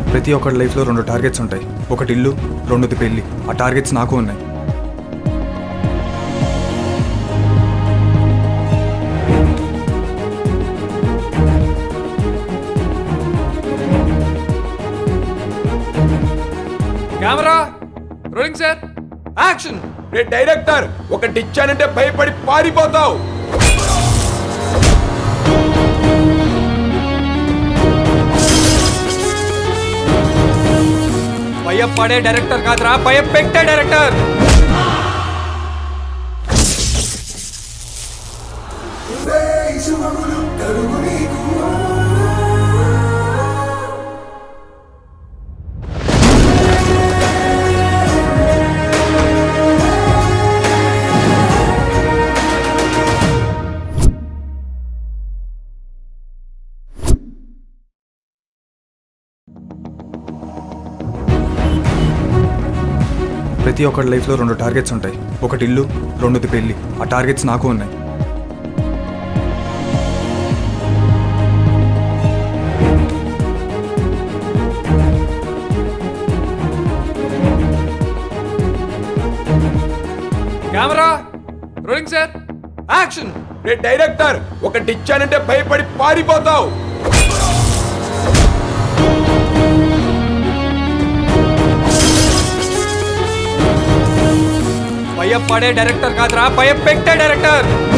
ప్రతి ఒక్కరి లైఫ్లో రెండు టార్గెట్స్ ఉంటాయి ఒకటి ఇల్లు రెండోది పెళ్ళి ఆ టార్గెట్స్ నాకు ఉన్నాయి కెమెరా రోలింగ్ సార్ యాక్షన్ రే డైరెక్టర్ ఒకటి ఇచ్చానంటే భయపడి పారిపోతావు భయపడే డైరెక్టర్ కాదురా భయపెట్టే డైరెక్టర్ ప్రతి ఒక్కరి లైఫ్లో రెండు టార్గెట్స్ ఉంటాయి ఒకటి ఇల్లు రెండోది పెళ్ళి ఆ టార్గెట్స్ నాకు ఉన్నాయి కెమెరా రోలింగ్ సార్ యాక్షన్ రే డైరెక్టర్ ఒకటి ఇచ్చానంటే భయపడి పారిపోతావు భయపడే డైరెక్టర్ కాదురా భయపెట్టే డైరెక్టర్